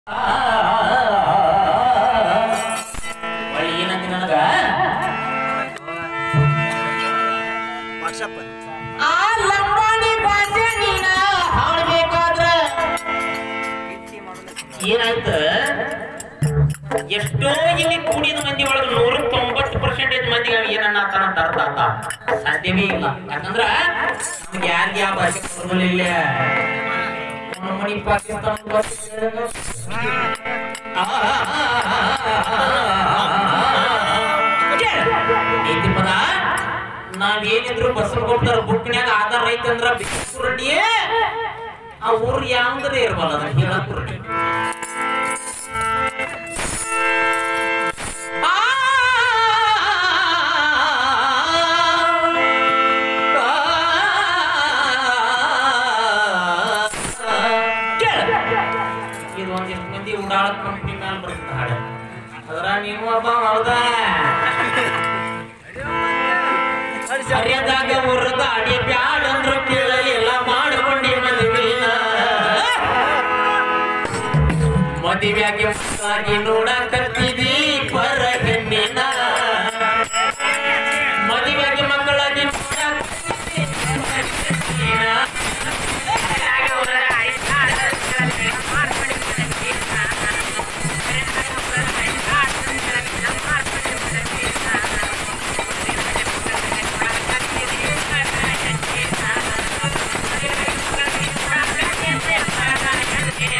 ಒಳ್ಳೆ ಏನಂದಿ ನನಗ ವಾಟ್ಸಪ್ ಆ ಲಂಬಾಣಿ ಭಾಷೆ ನೀನ ಹಾಡ್ಬೇಕಾದ್ರ ಏನಾಯ್ತ ಎಷ್ಟೋ ಇಲ್ಲಿ ಕೂಡಿದ ಮಂದಿ ಒಳಗೆ ನೂರ ತೊಂಬತ್ತು ಪರ್ಸೆಂಟೇಜ್ ಮಂದಿಗೆ ಏನನ್ನ ಅಂತ ಅರ್ಥ ಆತ ಸಾಧ್ಯವೇ ಇಲ್ಲ ಯಾಕಂದ್ರ ನಮ್ಗೆ ಯಾರಿಗೆ ಯಾವ ಭಾಷೆ ಬರೋದಿಲ್ಲ ನಮ್ಮ ಮನಿ ಪಾಕಿಸ್ತಾನ ಐತಿ ಪದ ನಾವೇನಿದ್ರು ಬಸ್ಸಲ್ಲಿ ಹೋಗ್ತಾರ ಬುಕ್ನ್ಯಾಗ ಆಧಾರ ಐತಂದ್ರ ಬಿಕ್ಕುರಡಿಯೇ ಆ ಊರು ಯಾವ್ದ್ರೆ ಇರ್ಬಲ್ಲ ಅದನ್ನ ಹೇಳಕ್ ರೆಡಿ ಇದು ಒಂದಿಷ್ಟು ಮಂದಿ ಉಡಾಳ ಕಂಪ್ನಿ ಮೇಲೆ ಬರ್ತದೆ ಹಾಡು ಅದರ ನೀವು ಒಬ್ಬ ಹೌದಾ ಸರಿಯಾದಾಗ ಉರ್ದ ಅಡಿ ಬ್ಯಾಡ ಅಂದ್ರು ಕೇಳಲಿ ಎಲ್ಲ ಮಾಡಿಕೊಂಡಿ ಮದುವೆನ ಮದುವೆಯಾಗಿ ಮಕ್ಕಳಾಗಿ ನೋಡಕತ್ತಿದಿ ಪರ ಹೆಣ್ಣಿನ ಮದುವೆಯಾಗಿ ಮಕ್ಕಳಾಗಿ ನೋಡಕತ್ತಿದಿ ಪರ ಹೆಣ್ಣಿನ.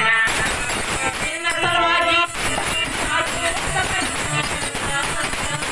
ನಿನ್ನ ಸಲುವಾಗಿ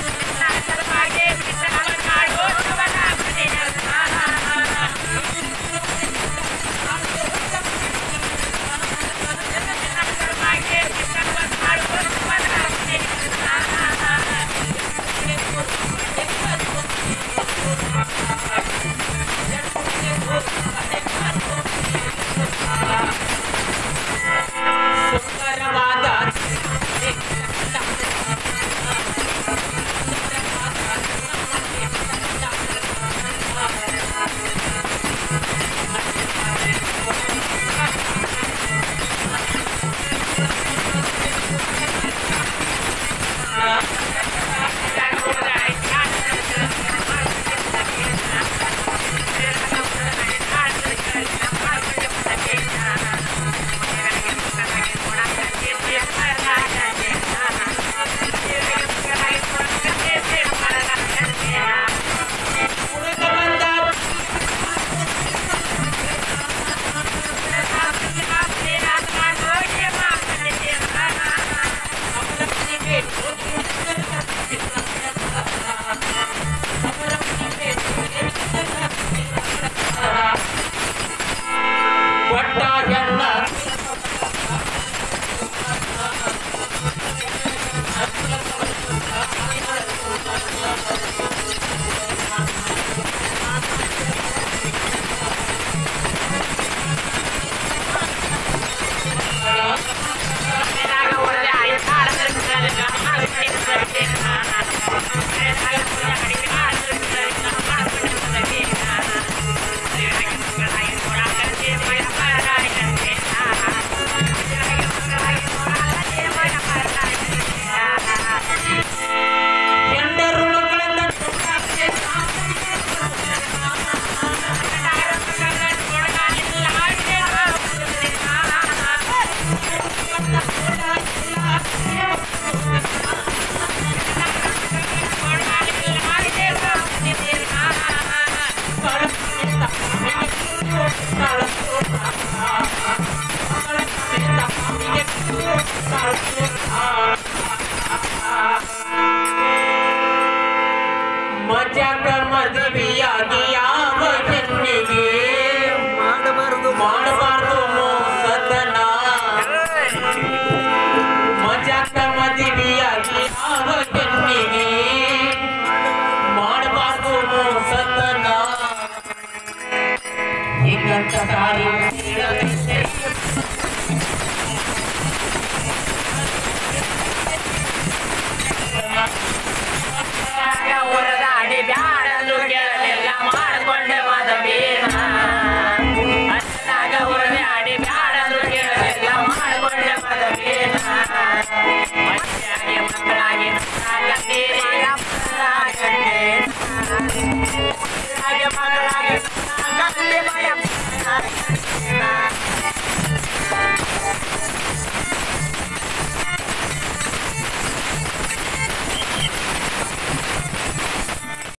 ಹ